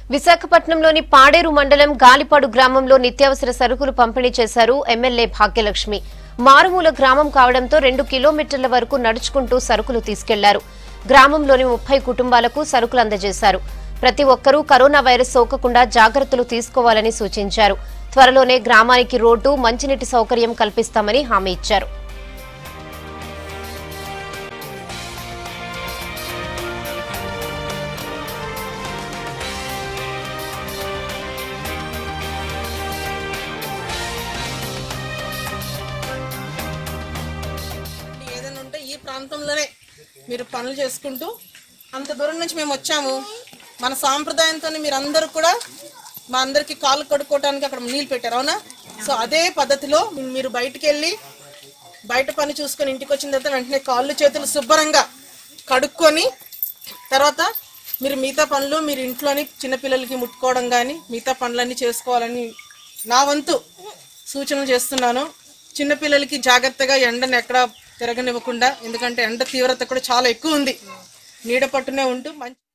విశాఖపట్నంలోని పాడేరు మండలం గాలిపాడు గ్రామంలో నిత్యావసర సరుకులు పంపిణీ చేశారు ఎమ్మెల్యే భాగ్యలక్ష్మి మారుమూల గ్రామం కావడంతో రెండు కిలోమీటర్ల వరకు నడుచుకుంటూ సరుకులు తీసుకెళ్లారు గ్రామంలోని ముప్పై కుటుంబాలకు సరుకులు అందజేశారు ప్రతి ఒక్కరూ కరోనా వైరస్ సోకకుండా జాగ్రత్తలు తీసుకోవాలని సూచించారు త్వరలోనే గ్రామానికి రోడ్డు మంచినీటి సౌకర్యం కల్పిస్తామని హామీ ఇచ్చారు ఏదైనా ఉంటే ఈ ప్రాంతంలోనే మీరు పనులు చేసుకుంటూ అంత దూరం నుంచి మేము వచ్చాము మన సాంప్రదాయంతో మీరు అందరూ కూడా మా అందరికి కాళ్ళు కడుక్కోవడానికి అక్కడ నీళ్ళు పెట్టారు అవునా సో అదే పద్ధతిలో మీరు బయటికి వెళ్ళి బయట పని చూసుకొని ఇంటికి వచ్చిన తర్వాత వెంటనే కాళ్ళు చేతులు శుభ్రంగా కడుక్కొని తర్వాత మీరు మిగతా పనులు మీరు ఇంట్లోని చిన్నపిల్లలకి ముట్టుకోవడం కానీ మిగతా పనులన్నీ చేసుకోవాలని నా వంతు సూచనలు చేస్తున్నాను చిన్నపిల్లలకి జాగ్రత్తగా ఎండను ఎక్కడ తిరగనివ్వకుండా ఎందుకంటే ఎండ తీవ్రత కూడా చాలా ఎక్కువ ఉంది నీడ పట్టునే ఉంటూ మంచి